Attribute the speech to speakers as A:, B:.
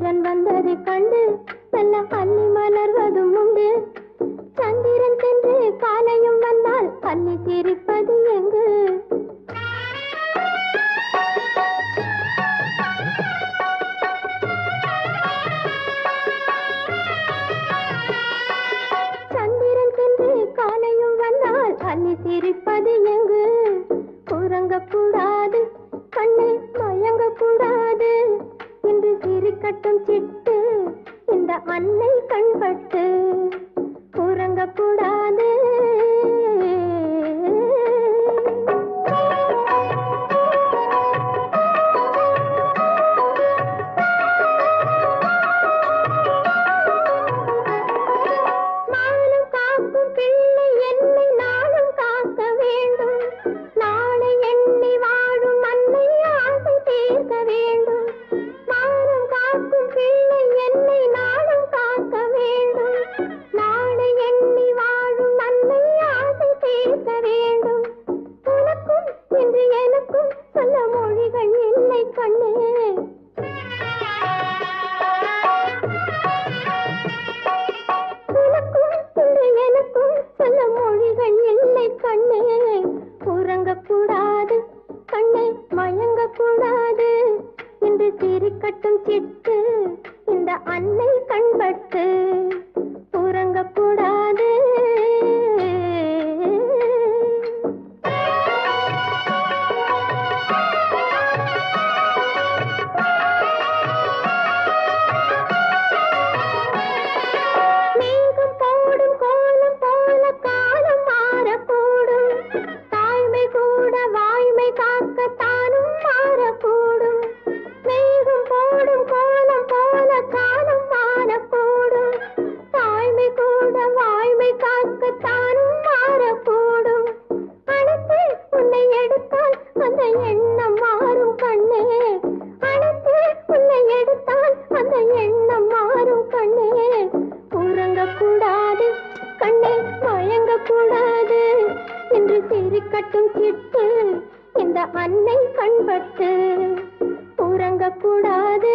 A: சந்திரன் வந்ததை கண்டு மெல்ல அள்ளி மலர்வதும் உண்டு சந்திரன் சென்று காலையும் வந்தால் அள்ளி சிரிப்பது எங்கு சந்திரன் சென்று காலையும் வந்தால் அள்ளி சிரிப்பது எங்கு உறங்கக்கூடாது கண்ணே மயங்கக்கூடாது என்று சிரிக்கட்டும் சிட்டு இந்த அன்னை கண்பட்டு உறங்கக்கூடாது நாளும் காக்கும் பிள்ளை என்னை நாளும் காக்க வேண்டும் நாளை எண்ணி வாழும் அன்னை ஆசை தீர்க்க வேண்டும் நாளும் காக்கும் பிள்ளை என்னை நாளும் காக்க வேண்டும் நாளை எண்ணி வாழும் அன்னை ஆசை தீர்க்க வேண்டும் உனக்கும் என்று எனக்கும் சொல்ல மொழிகள் இல்லை கண்ணே உனக்கும் இன்று எனக்கும் சொல்ல மொழிகள் இல்லை கண்ணே உறங்கக்கூடாது கண்ணே மயங்கக்கூடாது என்று சிரிக்கட்டும் சிட்டு இந்த அன்னை கண்பட்டு உறங்கக்கூடாது மேகம் போடும் கோலம் போல காலம் மாறக்கூடும் தாய்மை கூட வாய்மை காக்க தானும் மாறக்கூடும் மேகம் போடும் கோலம் போல காலம் மாறக்கூடும் தாய்மை கூட வாய்மை காக்க தானும் மாறக்கூடும் அனைத்து உன்னை எடுத்தால் அந்த எண்ணம் மாறும் கண்ணே அனைத்து உன்னை எடுத்தால் அந்த எண்ணம் மாறும் கண்ணே உறங்கக்கூடாது கண்ணே மயங்கக்கூடாது என்று சிரிக்கட்டும் சிட்டு இந்த அன்னை கண்பட்டு உறங்கக்கூடாது